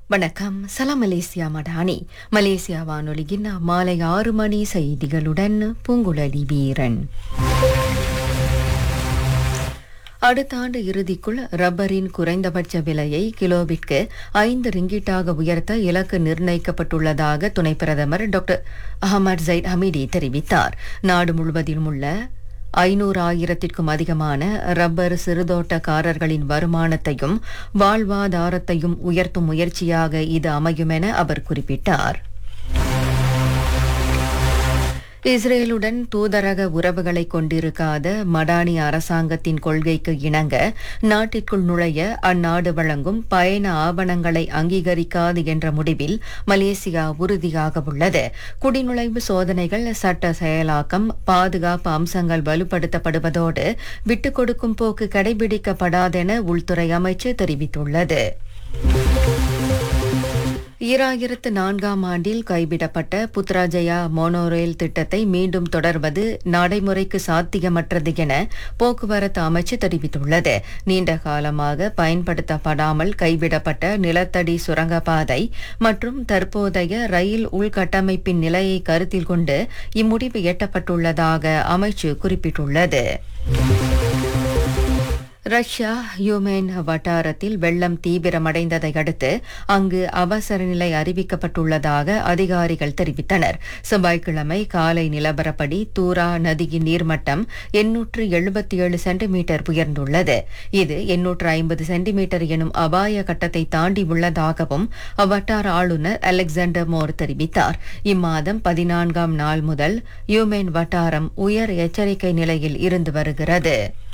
வணக்கம் சலாம் Malaysia Madani Malaysia வானொலியின் மாலை ஆறு மணி செய்திகளுடன் பூங்குழலி வீரன் அடுத்த ஆண்டு இறுதிக்குள் ரப்பரின் குறைந்தபட்ச விலையை கிலோவிற்கு ஐந்து ரிங்கிட்டாக உயர்த்த இலக்கு நிர்ணயிக்கப்பட்டுள்ளதாக துணை பிரதமர் டாக்டர் அகமது ஜைட் ஹமீடி தெரிவித்தார் நாடு முழுவதிலும் உள்ள ஐநூறு ஆயிரத்திற்கும் அதிகமான ரப்பர் சிறுதோட்டக்காரர்களின் வருமானத்தையும் வாழ்வாதாரத்தையும் உயர்த்தும் முயற்சியாக இது அமையும் என அவர் குறிப்பிட்டார் இஸ்ரேலுடன் தூதரக உறவுகளை கொண்டிருக்காத மடானி அரசாங்கத்தின் கொள்கைக்கு இணங்க நாட்டிற்குள் நுழைய அந்நாடு வழங்கும் பயண ஆவணங்களை அங்கீகரிக்காது என்ற முடிவில் மலேசியா உறுதியாக உள்ளது குடிநுழைவு சோதனைகள் சட்ட செயலாக்கம் பாதுகாப்பு அம்சங்கள் வலுப்படுத்தப்படுவதோடு விட்டுக் கொடுக்கும் போக்கு கடைபிடிக்கப்படாதென உள்துறை அமைச்சு தெரிவித்துள்ளது ஈராயிரத்து நான்காம் ஆண்டில் கைவிடப்பட்ட புத்ராஜயா மோனோரயில் திட்டத்தை மீண்டும் தொடர்வது நடைமுறைக்கு சாத்தியமற்றது என போக்குவரத்து அமைச்சு தெரிவித்துள்ளது நீண்ட காலமாக பயன்படுத்தப்படாமல் கைவிடப்பட்ட நிலத்தடி சுரங்கப்பாதை மற்றும் தற்போதைய ரயில் உள்கட்டமைப்பின் நிலையை கருத்தில் கொண்டு இம்முடிவு எட்டப்பட்டுள்ளதாக அமைச்சு குறிப்பிட்டுள்ளது ரஷ்யா யுமேன் வட்டாரத்தில் வெள்ளம் தீவிரமடைந்ததை அடுத்து அங்கு அவசர நிலை அறிவிக்கப்பட்டுள்ளதாக அதிகாரிகள் தெரிவித்தனர் செவ்வாய்க்கிழமை காலை நிலவரப்படி தூரா நதியின் நீர்மட்டம் எண்ணூற்று எழுபத்தி ஏழு சென்டிமீட்டர் உயர்ந்துள்ளது இது எண்ணூற்று ஐம்பது சென்டிமீட்டர் எனும் அபாய கட்டத்தை தாண்டி உள்ளதாகவும் அவ்வட்டார ஆளுநர் அலெக்சாண்டர் மோர் தெரிவித்தார் இம்மாதம் பதினான்காம் நாள் முதல் யுமேன் வட்டாரம் உயர் எச்சரிக்கை நிலையில் இருந்து வருகிறது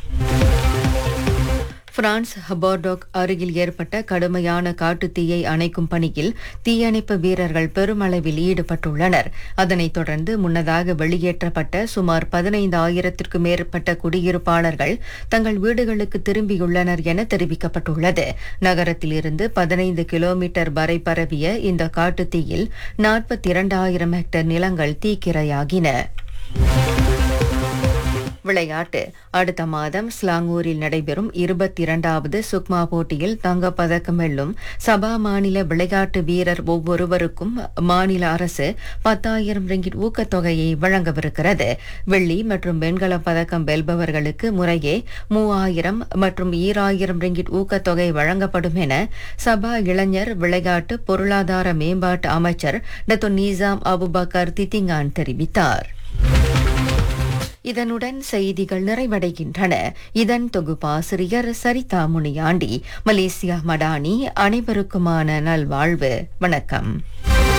பிரான்ஸ் ஹபோர்டோக் அருகில் ஏற்பட்ட கடுமையான காட்டுத்தீயை அணைக்கும் பணியில் தீயணைப்பு வீரர்கள் பெருமளவில் ஈடுபட்டுள்ளனர் அதனைத் தொடர்ந்து முன்னதாக வெளியேற்றப்பட்ட சுமார் பதினைந்து ஆயிரத்திற்கும் மேற்பட்ட குடியிருப்பாளர்கள் தங்கள் வீடுகளுக்கு திரும்பியுள்ளனர் என தெரிவிக்கப்பட்டுள்ளது நகரத்திலிருந்து பதினைந்து கிலோமீட்டர் வரை பரவிய இந்த காட்டுத்தீயில் நாற்பத்தி இரண்டாயிரம் ஹெக்டேர் நிலங்கள் தீக்கிரையாகின விளையாட்டு அடுத்த மாதம் ஸ்லாங்கூரில் நடைபெறும் இருபத்தி இரண்டாவது சுக்மா போட்டியில் தங்கப்பதக்கம் வெல்லும் சபா மாநில விளையாட்டு வீரர் ஒவ்வொருவருக்கும் மாநில அரசு பத்தாயிரம் ரிங்கிட் ஊக்கத்தொகையை வழங்கவிருக்கிறது வெள்ளி மற்றும் வெண்கலப் பதக்கம் வெல்பவர்களுக்கு முறையே மூவாயிரம் மற்றும் ஈராயிரம் ரிங்கிட் ஊக்கத்தொகை வழங்கப்படும் என சபா இளைஞர் விளையாட்டு பொருளாதார மேம்பாட்டு அமைச்சர் டத்து நீசாம் அபுபக்கர் தித்திங்கான் தெரிவித்தார் இதனுடன் செய்திகள் நிறைவடைகின்றன இதன் தொகுப்பாசிரியர் சரிதா முனியாண்டி மலேசியா மடானி அனைவருக்குமான நல்வாழ்வு வணக்கம்